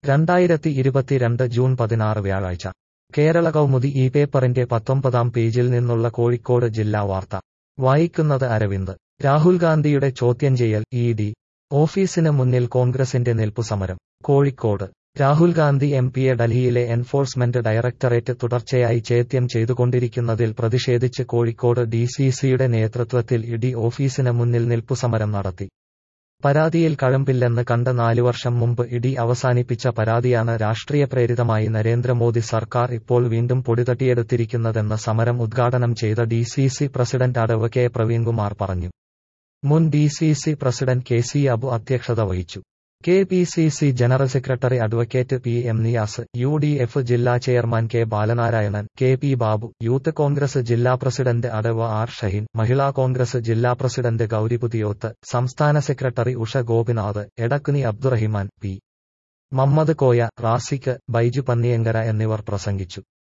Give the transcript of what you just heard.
രണ്ടായിരത്തി ഇരുപത്തിരണ്ട് ജൂൺ പതിനാറ് വ്യാഴാഴ്ച കേരള കൗമുദി ഈ പേപ്പറിന്റെ പത്തൊമ്പതാം പേജിൽ നിന്നുള്ള കോഴിക്കോട് ജില്ലാ വാർത്ത വായിക്കുന്നത് അരവിന്ദ് രാഹുൽ ഗാന്ധിയുടെ ചോദ്യം ചെയ്യൽ ഇ ഡി ഓഫീസിന് മുന്നിൽ കോൺഗ്രസിന്റെ നിൽപ്പുസമരം കോഴിക്കോട് രാഹുൽ ഗാന്ധി എം പിയെ ഡൽഹിയിലെ എൻഫോഴ്സ്മെന്റ് ഡയറക്ടറേറ്റ് തുടർച്ചയായി ചോദ്യം ചെയ്തുകൊണ്ടിരിക്കുന്നതിൽ പ്രതിഷേധിച്ച് കോഴിക്കോട് ഡി സി സിയുടെ നേതൃത്വത്തിൽ ഇഡി ഓഫീസിന് മുന്നിൽ നിൽപ്പുസമരം നടത്തി പരാതിയിൽ കഴമ്പില്ലെന്ന് കണ്ട് നാലു വർഷം മുമ്പ് ഇഡി അവസാനിപ്പിച്ച പരാതിയാണ് രാഷ്ട്രീയ പ്രേരിതമായി നരേന്ദ്രമോദി സർക്കാർ ഇപ്പോൾ വീണ്ടും പൊടിതട്ടിയെടുത്തിരിക്കുന്നതെന്ന് സമരം ഉദ്ഘാടനം ചെയ്ത D C C president adv K Praveenkumar പറഞ്ഞു മുൻ D C C president K C Abu അധ്യക്ഷത വഹിച്ചു K P C C general secretary advocate P M Niyas U D F ജില്ലാ chairman K Balanarayanan K P Babu youth Congress ജില്ലാ പ്രസിഡന്റ് അടവ് R Shaheen മഹിളാ കോൺഗ്രസ് ജില്ലാ president Gauri Puthiyoth സംസ്ഥാന secretary Usha Gopinath Edakkuni Abdurahiman P Mammad Koya Rasik Baiju Panniyankara എന്നിവർ പ്രസംഗിച്ചു